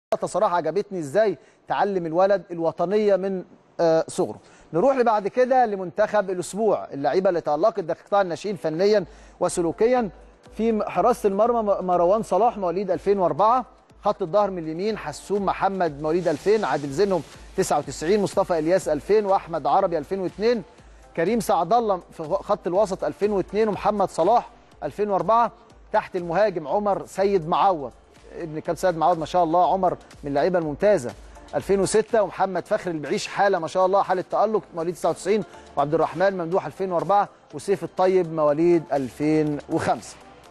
لقطه صراحه عجبتني ازاي تعلم الولد الوطنيه من آه، صغره نروح لبعد كده لمنتخب الاسبوع اللعيبه اللي تالقت داخل قطاع الناشئين فنيا وسلوكيا في حراسه المرمى م- مروان صلاح مواليد 2004 خط الظهر من اليمين حسوم محمد مواليد 2000 عادل زينهم 99 مصطفى الياس 2000 واحمد عربي 2002 كريم سعد الله في خط الوسط 2002 ومحمد صلاح 2004 تحت المهاجم عمر سيد معوض ابن كابتن سيد معوض ما شاء الله عمر من اللعيبه الممتازه 2006 ومحمد فخري اللي بيعيش حاله ما شاء الله حاله تالق مواليد 99 وعبد الرحمن ممدوح 2004 وسيف الطيب مواليد 2005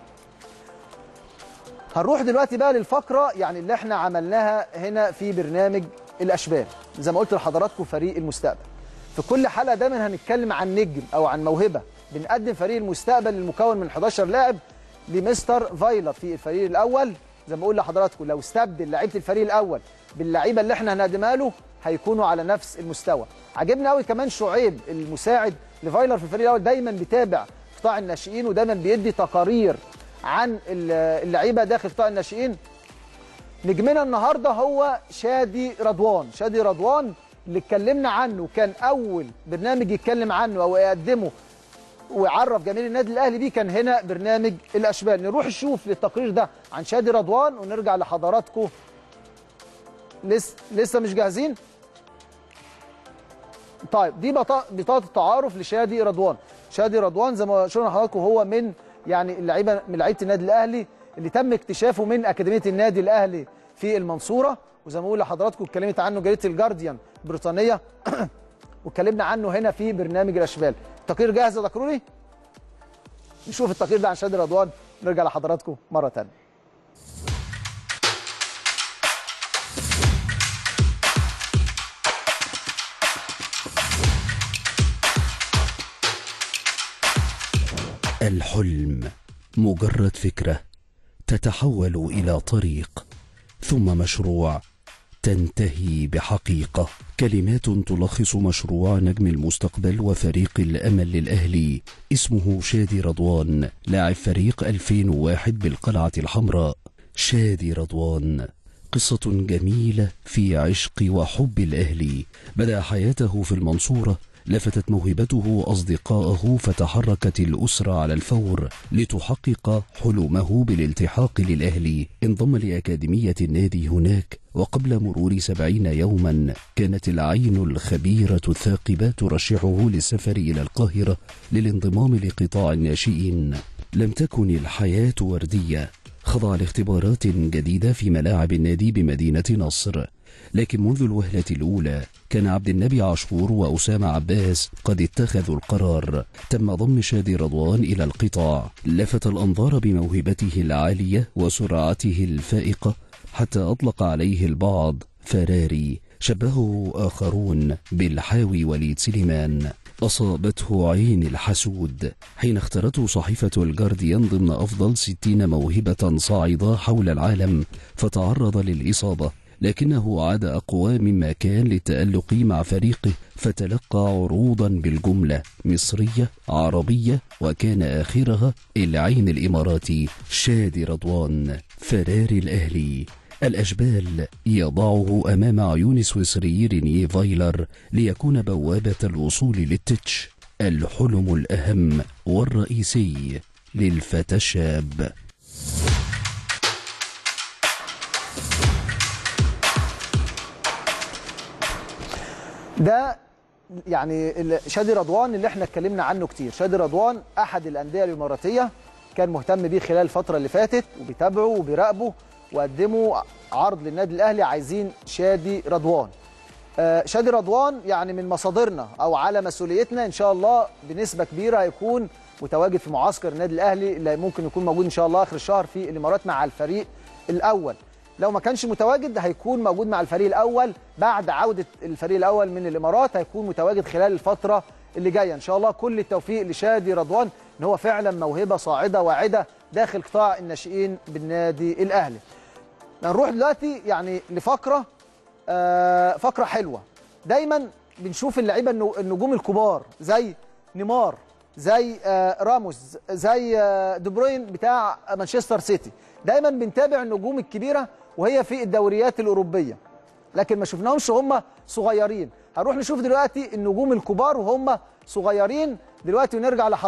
هنروح دلوقتي بقى للفقره يعني اللي احنا عملناها هنا في برنامج الاشبال زي ما قلت لحضراتكم فريق المستقبل في كل حلقه دايما هنتكلم عن نجم او عن موهبه بنقدم فريق المستقبل المكون من 11 لاعب لمستر فايلر في الفريق الاول زي ما بقول لحضراتكم لو استبدل لعيبه الفريق الاول باللعيبه اللي احنا هنقدمها له هيكونوا على نفس المستوى عجبني قوي كمان شعيب المساعد لفايلر في الفريق الاول دايما بيتابع قطاع الناشئين ودايما بيدي تقارير عن اللعيبه داخل قطاع الناشئين نجمنا النهارده هو شادي رضوان شادي رضوان اللي اتكلمنا عنه كان اول برنامج يتكلم عنه او يقدمه ويعرف جماهير النادي الاهلي بيه كان هنا برنامج الاشبال نروح نشوف للتقرير ده عن شادي رضوان ونرجع لحضراتكم لسه لسه مش جاهزين طيب دي بطاقه بطاقه التعارف لشادي رضوان شادي رضوان زي ما شفنا حضراتكم هو من يعني اللعيبه من لعيبه النادي الاهلي اللي تم اكتشافه من اكاديميه النادي الاهلي في المنصوره وزي ما بقول لحضراتكم اتكلمت عنه جريده الجارديان البريطانيه واتكلمنا عنه هنا في برنامج الاشبال التقرير جاهز يا دكروري نشوف التقرير ده عن شادي رضوان نرجع لحضراتكم مره ثانيه الحلم مجرد فكره تتحول الى طريق ثم مشروع تنتهي بحقيقه كلمات تلخص مشروع نجم المستقبل وفريق الامل للاهلي اسمه شادي رضوان لاعب فريق 2001 بالقلعه الحمراء شادي رضوان قصة جميلة في عشق وحب الأهلي بدأ حياته في المنصورة لفتت موهبته أصدقاءه فتحركت الأسرة على الفور لتحقق حلمه بالالتحاق للأهلي انضم لأكاديمية النادي هناك وقبل مرور سبعين يوما كانت العين الخبيرة الثاقبة ترشحه للسفر إلى القاهرة للانضمام لقطاع الناشئين لم تكن الحياة وردية خضع لاختبارات جديدة في ملاعب النادي بمدينة نصر لكن منذ الوهلة الأولى كان عبد النبي عاشور وأسامة عباس قد اتخذوا القرار تم ضم شادي رضوان إلى القطاع لفت الأنظار بموهبته العالية وسرعته الفائقة حتى أطلق عليه البعض فراري شبهه آخرون بالحاوي وليد سليمان أصابته عين الحسود حين اختارته صحيفة الجارديان ضمن أفضل ستين موهبة صاعدة حول العالم فتعرض للإصابة لكنه عاد أقوى مما كان للتألق مع فريقه فتلقى عروضا بالجملة مصرية عربية وكان آخرها العين الإماراتي شادي رضوان فراري الأهلي الأشبال يضعه أمام عيون سويسري رينيه فايلر ليكون بوابة الوصول للتتش الحلم الأهم والرئيسي للفتى الشاب ده يعني شادي رضوان اللي احنا اتكلمنا عنه كتير شادي رضوان احد الانديه الاماراتيه كان مهتم بيه خلال الفتره اللي فاتت وبيتابعه وبيراقبه وقدموا عرض للنادي الاهلي عايزين شادي رضوان آه شادي رضوان يعني من مصادرنا او على مسؤوليتنا ان شاء الله بنسبه كبيره هيكون متواجد في معسكر النادي الاهلي اللي ممكن يكون موجود ان شاء الله اخر الشهر في الامارات مع الفريق الاول لو ما كانش متواجد هيكون موجود مع الفريق الاول بعد عوده الفريق الاول من الامارات هيكون متواجد خلال الفتره اللي جايه ان شاء الله كل التوفيق لشادي رضوان ان هو فعلا موهبه صاعده واعده داخل قطاع الناشئين بالنادي الاهلي نروح دلوقتي يعني لفقره آه فقره حلوه دايما بنشوف اللعيبه النجوم الكبار زي نيمار زي آه راموس زي آه دي بروين بتاع مانشستر سيتي دايما بنتابع النجوم الكبيره وهي في الدوريات الاوروبيه لكن ما شفناهمش هم صغيرين هنروح نشوف دلوقتي النجوم الكبار وهم صغيرين دلوقتي ونرجع لحضرتك